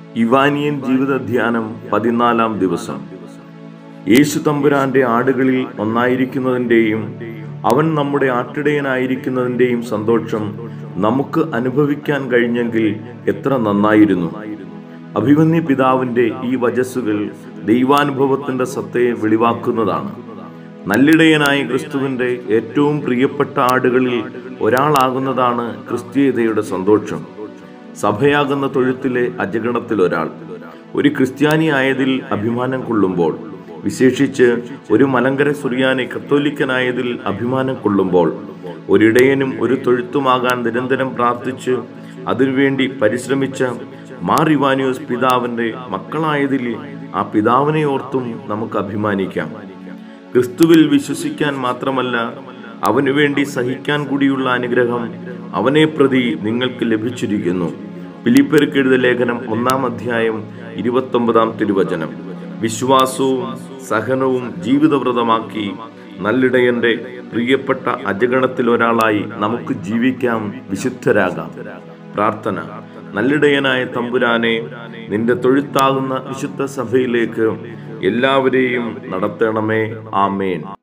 ഇവാനിയൻ ജീവിത ധ്യാനം പതിനാലാം ദിവസം യേശു തമ്പുരാന്റെ ആടുകളിൽ ഒന്നായിരിക്കുന്നതിൻ്റെയും അവൻ നമ്മുടെ ആട്ടിടയനായിരിക്കുന്നതിൻ്റെയും സന്തോഷം നമുക്ക് അനുഭവിക്കാൻ കഴിഞ്ഞെങ്കിൽ എത്ര നന്നായിരുന്നു അഭിമന്യ പിതാവിന്റെ ഈ വചസ്സുകൾ ദൈവാനുഭവത്തിന്റെ സത്തയെ വെളിവാക്കുന്നതാണ് നല്ലിടയനായ ക്രിസ്തുവിന്റെ ഏറ്റവും പ്രിയപ്പെട്ട ആടുകളിൽ ഒരാളാകുന്നതാണ് ക്രിസ്തീയതയുടെ സന്തോഷം സഭയാകുന്ന തൊഴുത്തിലെ അജഗണത്തിൽ ഒരാൾ ഒരു ക്രിസ്ത്യാനി ആയതിൽ അഭിമാനം കൊള്ളുമ്പോൾ വിശേഷിച്ച് ഒരു മലങ്കര സുറിയാനി കത്തോലിക്കനായതിൽ അഭിമാനം കൊള്ളുമ്പോൾ ഒരിടയനും ഒരു തൊഴുത്തുമാകാൻ നിരന്തരം പ്രാർത്ഥിച്ച് അതിനുവേണ്ടി പരിശ്രമിച്ച മാർ ഇവാനിയോസ് പിതാവിന്റെ മക്കളായതിൽ ആ പിതാവിനെ ഓർത്തും നമുക്ക് അഭിമാനിക്കാം ക്രിസ്തുവിൽ വിശ്വസിക്കാൻ മാത്രമല്ല അവനു വേണ്ടി സഹിക്കാൻ കൂടിയുള്ള അനുഗ്രഹം അവനെ പ്രതി നിങ്ങൾക്ക് ലഭിച്ചിരിക്കുന്നു ഫിലിപ്പർക്ക് എഴുതിയ ലേഖനം ഒന്നാം അധ്യായം ഇരുപത്തൊമ്പതാം തിരുവചനം വിശ്വാസവും സഹനവും ജീവിതവ്രതമാക്കി നല്ലിടയന്റെ പ്രിയപ്പെട്ട അജഗണത്തിൽ ഒരാളായി നമുക്ക് ജീവിക്കാം വിശുദ്ധരാകാം പ്രാർത്ഥന നല്ലിടയനായ തമ്പുരാനെ നിന്റെ തൊഴുത്താകുന്ന വിശുദ്ധ സഭയിലേക്ക് എല്ലാവരെയും നടത്തണമേ ആമേൻ